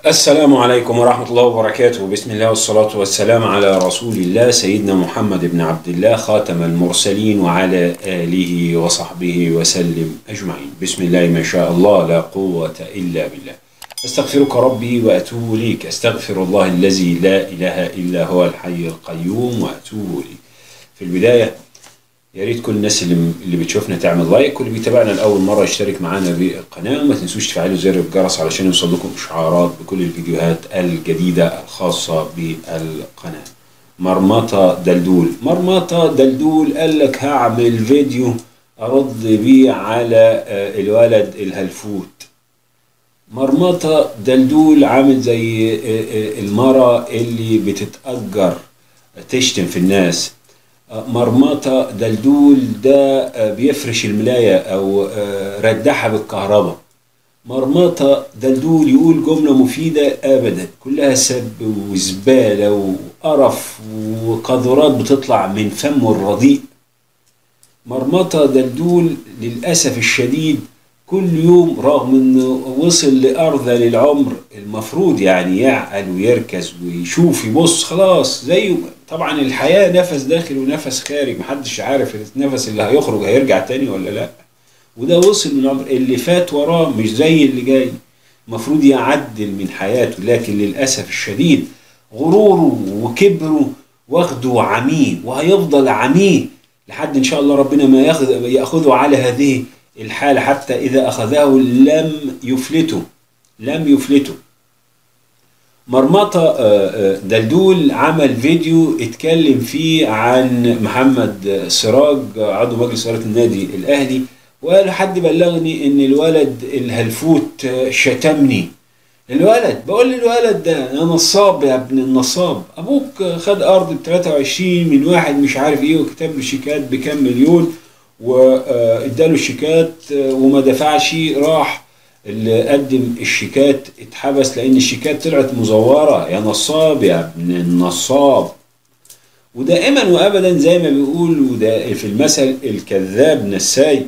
السلام عليكم ورحمة الله وبركاته بسم الله والصلاة والسلام على رسول الله سيدنا محمد بن عبد الله خاتم المرسلين وعلى آله وصحبه وسلم أجمعين بسم الله ما شاء الله لا قوة إلا بالله أستغفرك ربي وأتوب إليك أستغفر الله الذي لا إله إلا هو الحي القيوم وأتوب إليه في البداية يا ريت كل الناس اللي اللي بتشوفنا تعمل لايك واللي بيتابعنا لاول مره يشترك معانا بالقناه وما تنسوش تفعلوا زر الجرس علشان يوصل لكم اشعارات بكل الفيديوهات الجديده الخاصه بالقناه مرمطه دلدول مرمطه دلدول قال لك هعمل فيديو ارد بيه على آه، الولد الهلفوت مرمطه دلدول عامل زي آه، آه، المرة اللي بتتأجر تشتم في الناس مرمطة دلدول ده آه، بيفرش الملاية أو آه، ردحها بالكهرباء مرمطة دلدول يقول جملة مفيدة أبدا كلها سب وزبالة وقرف وقذرات بتطلع من فمه الرديء مرمطة دلدول للأسف الشديد كل يوم رغم انه وصل لأرذل العمر المفروض يعني يعقل ويركز ويشوف يبص خلاص زيه طبعا الحياة نفس داخل ونفس خارج محدش عارف النفس اللي هيخرج هيرجع تاني ولا لا وده وصل من العمر اللي فات وراه مش زي اللي جاي المفروض يعدل من حياته لكن للأسف الشديد غروره وكبره واخده عميه وهيفضل عميه لحد ان شاء الله ربنا ما ياخذ ياخذه على هذه الحاله حتى اذا اخذه لم يفلته لم يفلته مرمطة آه، آه، دلدول عمل فيديو اتكلم فيه عن محمد سراج عضو مجلس إدارة النادي الأهلي وقال حد بلغني إن الولد الهلفوت آه، شتمني الولد بقول للولد ده يا نصاب يا ابن النصاب ابوك خد ارض ب 23 من واحد مش عارف ايه وكتب له شيكات بكام مليون واداله الشيكات آه، وما دفعش راح اللي قدم الشيكات اتحبس لان الشيكات طلعت مزوره يا نصاب يا ابن النصاب ودائما وابدا زي ما بيقولوا ده في المثل الكذاب نساي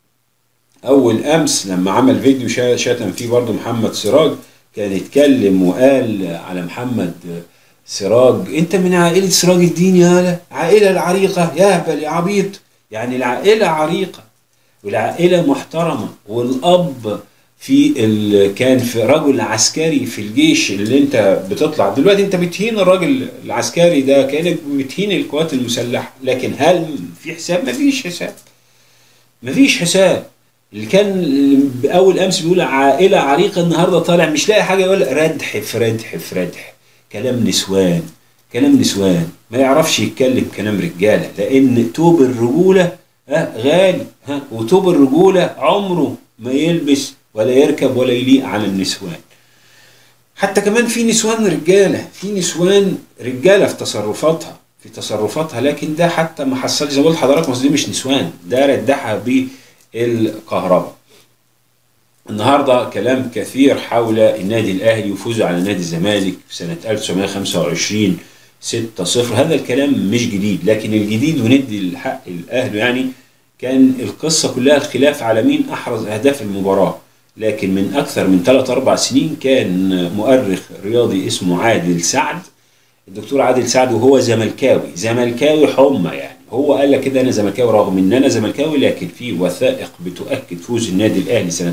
اول امس لما عمل فيديو شا- شتم فيه برضه محمد سراج كان يتكلم وقال على محمد سراج انت من عائله سراج الدين يا هلا عائله العريقه يا هبل يا عبيط يعني العائله عريقه والعائله محترمه والاب في ال... كان في رجل عسكري في الجيش اللي انت بتطلع دلوقتي انت بتهين الراجل العسكري ده كانك بتهين القوات المسلحه لكن هل في حساب مفيش حساب مفيش حساب اللي كان اول امس بيقول عائله عريقه النهارده طالع مش لاقي حاجه يقول ردح في ردح في ردح كلام نسوان كلام نسوان ما يعرفش يتكلم كلام رجاله لان توب الرجوله ها غالي ها وتوب الرجوله عمره ما يلبس ولا يركب ولا يليق على النسوان حتى كمان في نسوان رجاله في نسوان رجاله في تصرفاتها في تصرفاتها لكن ده حتى ما حصلش زي ما قلت لحضراتكم أصل دي مش نسوان ده ردحها بالكهرباء النهارده كلام كثير حول النادي الاهلي وفوزه على نادي الزمالك في سنه 1925 6-0 هذا الكلام مش جديد لكن الجديد وندي الحق الاهلي يعني كان القصه كلها الخلاف على مين احرز اهداف المباراه لكن من اكثر من 3 4 سنين كان مؤرخ رياضي اسمه عادل سعد الدكتور عادل سعد وهو زملكاوي زملكاوي حمى يعني هو قال لك كده انا زملكاوي رغم ان انا زملكاوي لكن في وثائق بتؤكد فوز النادي الاهلي سنه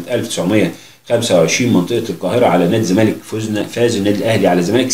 1925 منطقه القاهره على نادي الزمالك فوزنا فاز النادي الاهلي على الزمالك 6-0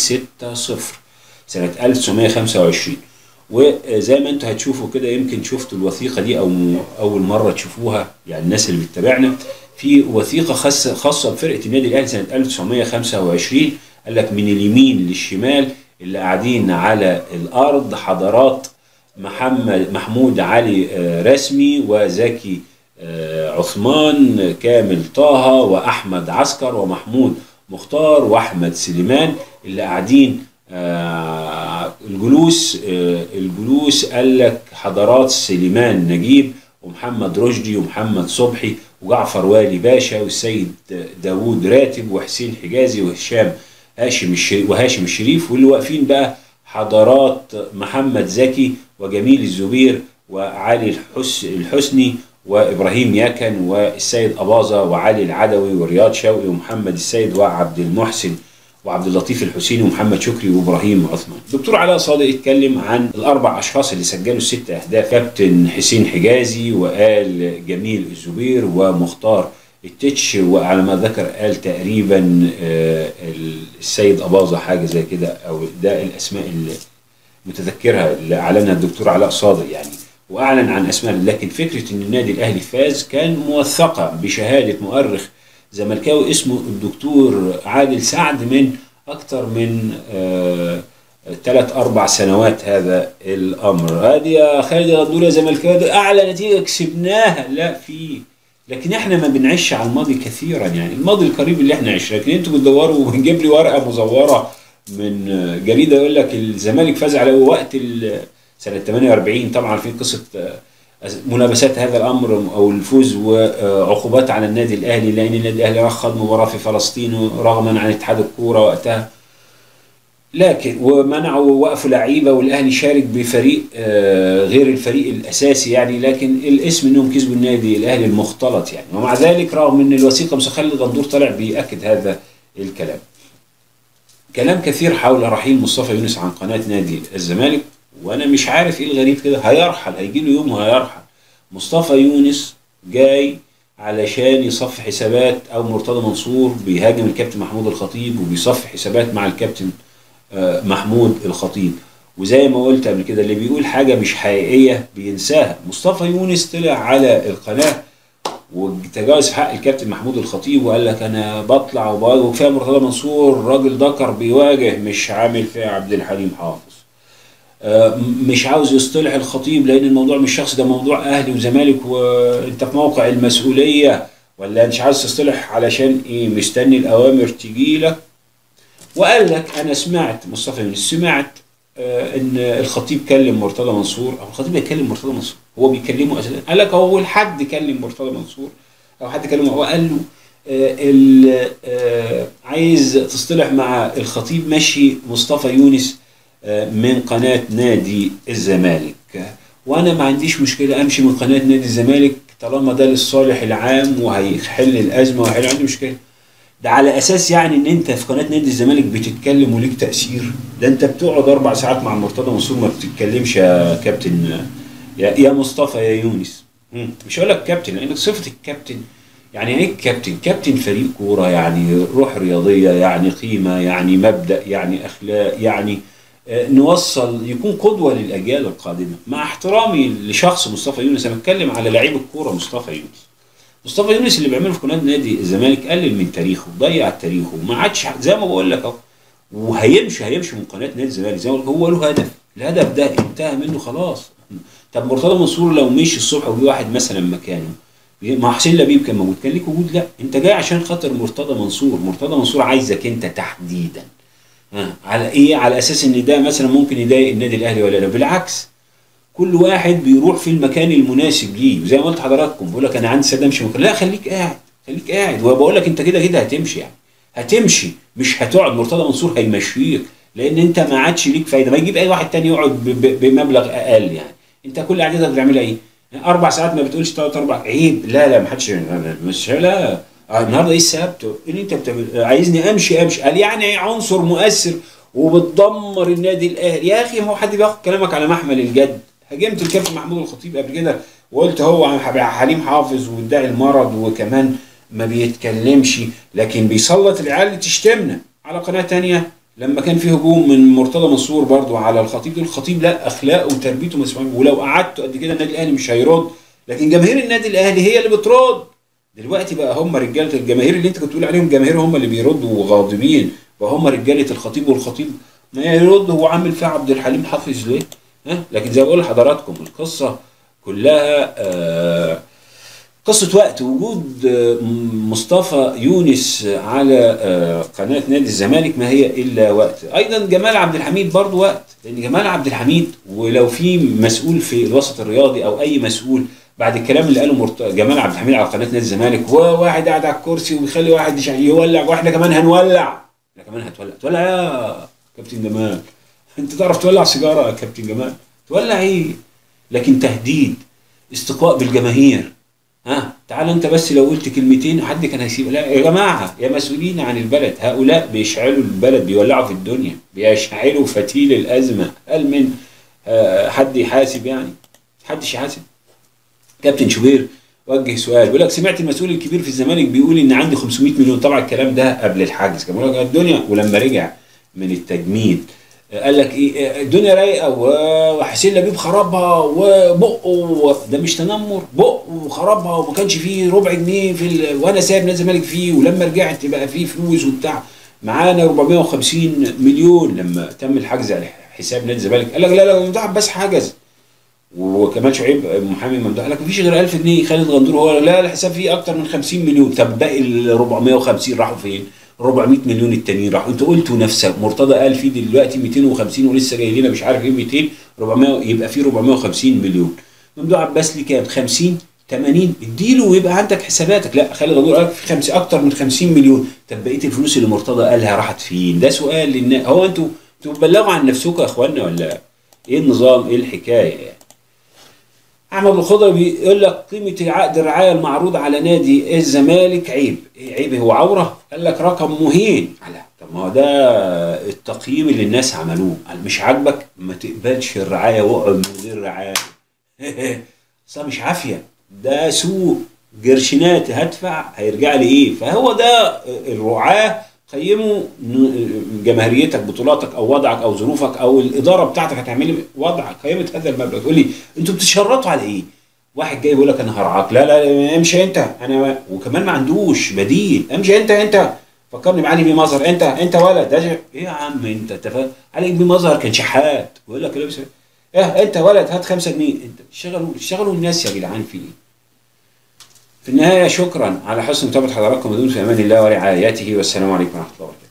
سنه 1925 وزي ما انتم هتشوفوا كده يمكن شفتوا الوثيقه دي او اول مره تشوفوها يعني الناس اللي بتتابعنا في وثيقه خاصه خاصه بفرقه النادي الاهلي سنه 1925 قال لك من اليمين للشمال اللي قاعدين على الارض حضارات محمد محمود علي آه، رسمي وزكي آه، عثمان كامل طه واحمد عسكر ومحمود مختار واحمد سليمان اللي قاعدين آه، الجلوس آه، الجلوس قال لك حضارات سليمان نجيب ومحمد رشدي ومحمد صبحي وجعفر والي باشا والسيد داوود راتب وحسين حجازي وهشام هاشم الشريف وهاشم الشريف واللي واقفين بقى حضارات محمد زكي وجميل الزبير وعلي الحس الحسني وابراهيم يكن والسيد اباظه وعلي العدوي ورياض شوقي ومحمد السيد وعبد المحسن وعبد اللطيف الحسيني ومحمد شكري وابراهيم عثمان. الدكتور علاء صادق اتكلم عن الاربع اشخاص اللي سجلوا الست اهداف كابتن حسين حجازي وقال جميل الزبير ومختار التتش وعلى ما ذكر قال تقريبا آه، السيد اباظه حاجه زي كده او ده الاسماء اللي متذكرها اللي اعلنها الدكتور علاء صادق يعني واعلن عن اسماء لكن فكره ان النادي الاهلي فاز كان موثقه بشهاده مؤرخ زملكاوي اسمه الدكتور عادل سعد من اكثر من ثلاث اربع سنوات هذا الامر هذه يا خالد غدور يا زملكاوي ده اعلى نتيجه كسبناها لا في لكن احنا ما بنعيش على الماضي كثيرا يعني الماضي القريب اللي احنا عشناه لكن انتوا بتدوروا وبنجيب لي ورقه مزوره من جريده يقول لك الزمالك فاز على وقت ال- سنه 48 طبعا عارفين قصه آه، منافسات هذا الامر او الفوز وعقوبات على النادي الاهلي لان النادي الاهلي رخض مباراه في فلسطين رغما عن اتحاد الكوره وقتها لكن ومنعوا وقفوا لعيبه والاهلي شارك بفريق آه، غير الفريق الاساسي يعني لكن الاسم انهم كسبوا النادي الاهلي المختلط يعني ومع ذلك رغم ان الوثيقه مسخلي غندور طلع بياكد هذا الكلام. كلام كثير حول رحيل مصطفى يونس عن قناه نادي الزمالك وانا مش عارف ايه الغريب كده هيرحل هيجي له يوم وهيرحل. مصطفى يونس جاي علشان يصفي حسابات او مرتضى منصور بيهاجم الكابتن محمود الخطيب وبيصفي حسابات مع الكابتن آه، محمود الخطيب وزي ما قلت قبل كده اللي بيقول حاجة مش حقيقية بينساها مصطفى يونس طلع على القناة وتجاوز في حق الكابتن محمود الخطيب وقال لك انا بطلع وبواجه وكفايه مرتضى منصور راجل ذكر بيواجه مش عامل فيها عبد الحليم حافظ آه، مش عاوز يصطلح الخطيب لان الموضوع مش شخصي ده موضوع اهلي وزمالك وانت في موقع المسؤوليه ولا مش عاوز تصطلح علشان ايه مستني الاوامر تجي لك وقال لك انا سمعت مصطفى يونس سمعت آه ان الخطيب كلم مرتضى منصور او الخطيب بيكلم مرتضى منصور هو بيكلمه اساسا قال لك اول حد كلم مرتضى منصور او حد كلمه هو قال له آه ال- آه عايز تصطلح مع الخطيب مشي مصطفى يونس آه من قناه نادي الزمالك وانا ما عنديش مشكله امشي من قناه نادي الزمالك طالما ده للصالح العام وهيحل الازمه وهيحل عندي مشكله ده على اساس يعني ان انت في قناه نادي الزمالك بتتكلم وليك تاثير ده انت بتقعد اربع ساعات مع مرتضى منصور ما بتتكلمش يا كابتن يا, يا مصطفى يا يونس مم. مش هقول لك كابتن لان صفه الكابتن يعني ايه كابتن كابتن فريق كوره يعني روح رياضيه يعني قيمه يعني مبدا يعني اخلاق يعني آه، نوصل يكون قدوه للاجيال القادمه مع احترامي لشخص مصطفى يونس انا بتكلم على لعيب الكوره مصطفى يونس مصطفى يونس اللي بيعمله في قناه نادي الزمالك قلل من تاريخه ضيع تاريخه ما عادش زي ما بقول لك اهو وهيمشي هيمشي من قناه نادي الزمالك زي ما بقول لك هو له هدف الهدف ده انتهى منه خلاص طب مرتضى منصور لو مشي الصبح وجي واحد مثلا مكانه مع حسين لبيب كان موجود كان ليك وجود لا انت جاي عشان خاطر مرتضى منصور مرتضى منصور عايزك انت تحديدا ها على ايه على اساس ان ده مثلا ممكن يضايق النادي الاهلي ولا لا بالعكس كل واحد بيروح في المكان المناسب ليه وزي ما قلت حضراتكم بقول لك انا عندي سداد امشي مكان لا خليك قاعد خليك قاعد وبقول لك انت كده كده هتمشي يعني هتمشي مش هتقعد مرتضى منصور هيمشيك لان انت ما عادش ليك فايده ما يجيب اي واحد تاني يقعد ب- ب- بمبلغ اقل يعني انت كل قعدتك بتعملها ايه؟ اربع ساعات ما بتقولش ثلاث اربع عيب لا لا ما حدش مش لا آه، النهارده ايه السبت؟ اللي انت بتعمل عايزني امشي امشي قال يعني عنصر مؤثر وبتدمر النادي الاهلي يا اخي هو حد بياخد كلامك على محمل الجد هاجمت الكابتن محمود الخطيب قبل كده وقلت هو عن حب- حليم حافظ وادعي المرض وكمان ما بيتكلمش لكن بيسلط العيال اللي تشتمنا على قناه تانية لما كان في هجوم من مرتضى منصور برضو على الخطيب الخطيب لا اخلاقه وتربيته مسموعه ولو قعدتوا قد كده النادي الاهلي مش هيرد لكن جماهير النادي الاهلي هي اللي بترد دلوقتي بقى هم رجاله الجماهير اللي انت كنت بتقول عليهم جماهير هم اللي بيردوا وغاضبين بقى هم رجاله الخطيب والخطيب ما يرد هو عامل فيها عبد الحليم حافظ ليه؟ ها لكن زي ما بقول لحضراتكم القصه كلها آه قصة وقت وجود آه، مصطفى يونس على آه، قناة نادي الزمالك ما هي إلا وقت أيضا جمال عبد الحميد برضو وقت لأن جمال عبد الحميد ولو في مسؤول في الوسط الرياضي أو أي مسؤول بعد الكلام اللي قاله مرت... جمال عبد الحميد على قناة نادي الزمالك هو واحد قاعد على الكرسي وبيخلي واحد يش- يولع واحنا كمان هنولع احنا كمان هتولع تولع يا كابتن جمال انت تعرف تولع سيجارة يا كابتن جمال تولع ايه لكن تهديد استقواء بالجماهير ها تعال انت بس لو قلت كلمتين حد كان هيسيب لا يا جماعه يا مسؤولين عن البلد هؤلاء بيشعلوا البلد بيولعوا في الدنيا بيشعلوا فتيل الازمه هل من آه، حد يحاسب يعني حدش يحاسب كابتن شوبير وجه سؤال بيقول لك سمعت المسؤول الكبير في الزمالك بيقول ان عندي 500 مليون طبعا الكلام ده قبل الحجز كان بيقول لك الدنيا ولما رجع من التجميد آه، قال لك ايه آه، الدنيا رايقه و- وحسين لبيب خربها وبقه و- ده مش تنمر بقه وخربها وما كانش فيه ربع جنيه في ال... وانا سايب نادي الزمالك فيه ولما رجعت بقى فيه فلوس وبتاع معانا 450 مليون لما تم الحجز على حساب نادي الزمالك قال لك لا لا ممدوح بس حجز وكمان شعيب محامي ممدوح قال لك مفيش غير 1000 جنيه خالد غندور هو لا الحساب فيه اكتر من 50 مليون طب باقي ال 450 راحوا فين؟ 400 مليون التانيين راحوا انتوا قلتوا نفسك مرتضى قال في دلوقتي 250 ولسه جاي لنا مش عارف ايه 200 400 يبقى في 450 مليون ممدوح عباس لي كام 50 80 اديله ويبقى عندك حساباتك لا خالد غندور قال لك في خمس اكتر من 50 مليون طب بقيه الفلوس اللي مرتضى قالها راحت فين؟ ده سؤال للناس هو انتوا انتوا بتبلغوا عن نفسكم يا اخوانا ولا ايه النظام ايه الحكايه يعني احمد الخضري بيقول لك قيمه عقد الرعايه المعروض على نادي الزمالك عيب إيه عيب هو عوره قال لك رقم مهين على طب ما هو ده التقييم اللي الناس عملوه قال مش عاجبك ما تقبلش الرعايه واقعد من غير رعايه اصل مش عافيه ده سوق قرشينات هدفع هيرجع لي ايه فهو ده الرعاه قيموا ن- جماهيريتك بطولاتك او وضعك او ظروفك او الاداره بتاعتك هتعمل وضعك قيمت هذا المبلغ تقول لي انتوا بتشرطوا على ايه؟ واحد جاي يقول لك انا هرعاك لا لا امشي انت انا وكمان ما عندوش بديل امشي انت انت فكرني بعلي بيه مظهر انت انت ولد ده ايه يا عم انت انت فاهم علي بيه مظهر كان شحات بيقول لك لابس ايه انت ولد هات 5 جنيه انت اشتغلوا اشتغلوا الناس يا جدعان في ايه؟ في النهاية شكرا على حسن متابعة حضراتكم ودون في أمان الله ورعايته والسلام عليكم ورحمة الله وبركاته